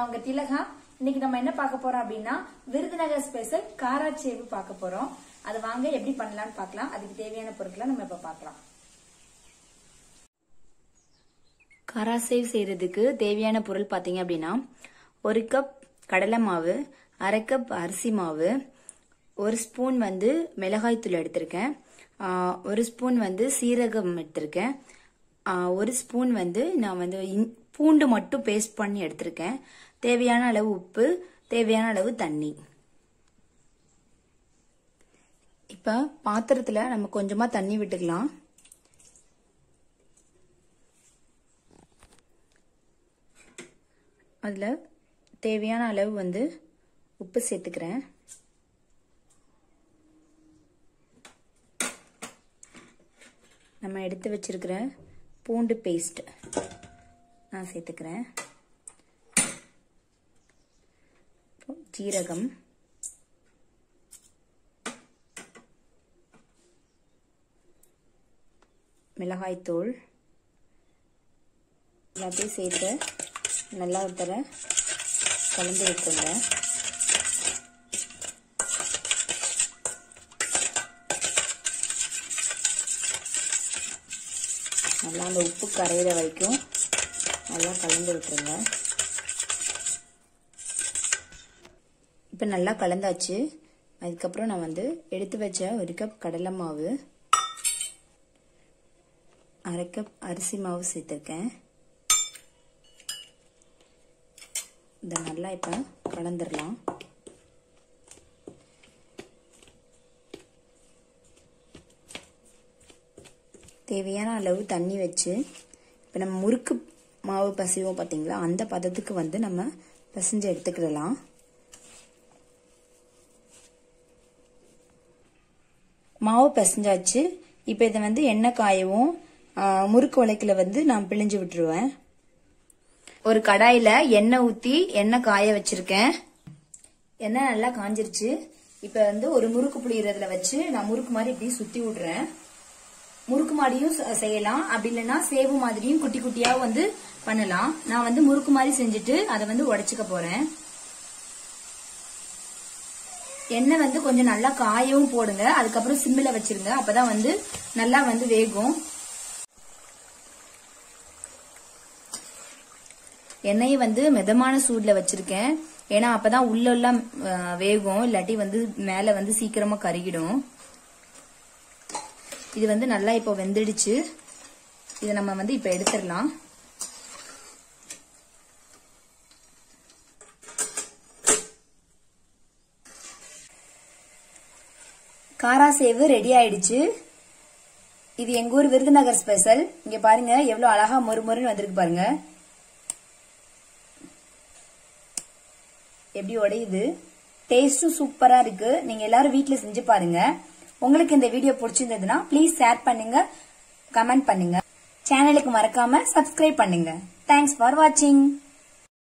நான் உங்க திலகா இன்னைக்கு நம்ம என்ன பார்க்க போறோம் அப்படின்னா விருதுநகர் ஸ்பெஷல் காராச்சேவு பார்க்க போறோம் அது வாங்க எப்படி பண்ணலாம்னு பார்க்கலாம் அதுக்கு தேவையான பொருட்களை நம்ம இப்ப பார்க்கலாம் காராசேவ் செய்யறதுக்கு தேவையான பொருள் பார்த்தீங்க அப்படின்னா ஒரு கப் கடலை மாவு அரை கப் அரிசி மாவு ஒரு ஸ்பூன் வந்து மிளகாய்த்தூள் எடுத்திருக்கேன் ஆஹ் ஒரு ஸ்பூன் வந்து சீரகம் எடுத்திருக்கேன் ஆஹ் ஒரு ஸ்பூன் வந்து நான் வந்து இன்- பூண்டு மட்டும் பேஸ்ட் பண்ணி எடுத்திருக்கேன் தேவையான அளவு உப்பு தேவையான அளவு தண்ணி இப்போ பாத்திரத்தில் நம்ம கொஞ்சமாக தண்ணி விட்டுக்கலாம் அதில் தேவையான அளவு வந்து உப்பு சேர்த்துக்கிறேன் நம்ம எடுத்து வச்சிருக்கிற பூண்டு பேஸ்ட் நான் சேர்த்துக்கிறேன் அப்புறம் ஜீரகம் மிளகாய்த்தூள் எல்லாத்தையும் சேர்த்து நல்லா ஒரு தர கலந்து விட்டுருங்க நல்லா அந்த உப்பு கரையிற வரைக்கும் நல்லா கலந்து விட்டுருங்க இப்போ நல்லா கலந்தாச்சு அதுக்கப்புறம் நான் வந்து எடுத்து வச்ச ஒரு கப் கடலை மாவு அரை கப் அரிசி மாவு சேர்த்துருக்கேன் இதை நல்லா இப்போ கலந்துடலாம் தேவையான அளவு தண்ணி வச்சு இப்போ நம்ம முறுக்கு மாவு பசைவோம் பார்த்தீங்களா அந்த பதத்துக்கு வந்து நம்ம பிசைஞ்சு எடுத்துக்கிடலாம் மாவு பிசைஞ்சாச்சு இப்போ இதை வந்து எண்ணெய் காயவும் ஆ, முறுக்கு உலைக்கில் வந்து நான் பிழிஞ்சு விட்டுருவேன் ஒரு கடாயில எண்ணெய் ஊத்தி எண்ணெய் காய வச்சிருக்கேன் எண்ணெய் நல்லா காஞ்சிருச்சு இப்ப வந்து ஒரு முறுக்கு புளியறதுல வச்சு நான் முறுக்கு மாதிரி இப்படி சுத்தி விடுறேன் முறுக்கு மாதிரியும் செ- செய்யலாம் அப்படி இல்லைன்னா சேவு மாதிரியும் குட்டி குட்டியா வந்து பண்ணலாம் நான் வந்து முறுக்கு மாதிரி செஞ்சுட்டு அதை வந்து உடைச்சுக்க போறேன் எண்ணெய் வந்து கொஞ்சம் நல்லா காயவும் போடுங்க அதுக்கப்புறம் சிம்மில் வச்சிருங்க அப்பதான் வந்து நல்லா வந்து வேகும் எண்ணெயை வந்து மிதமான சூட்ல வச்சிருக்கேன் ஏன்னா அப்பதான் உள்ள எல்லாம் அஹ், வேகும் இல்லாட்டி வந்து மேல வந்து சீக்கிரமா கருகிடும் இது வந்து நல்லா இப்போ வெந்துடுச்சு இதை நம்ம வந்து இப்போ எடுத்துடலாம் காரா சேவு ரெடி ஆயிடுச்சு இது எங்க ஊர் விருதுநகர் ஸ்பெஷல் இங்க பாருங்க எவ்வளவு அழகா மொறுமொறுன்னு வந்திருக்கு பாருங்க எப்படி உடையுது டேஸ்டும் சூப்பரா இருக்கு நீங்க எல்லாரும் வீட்ல செஞ்சு பாருங்க உங்களுக்கு இந்த வீடியோ பிடிச்சிருந்ததுன்னா ப்ளீஸ் ஷேர் பண்ணுங்க கமெண்ட் பண்ணுங்க சேனலுக்கு மறக்காம சப்ஸ்கிரைப் பண்ணுங்க தேங்க்ஸ் ஃபார் வாட்சிங்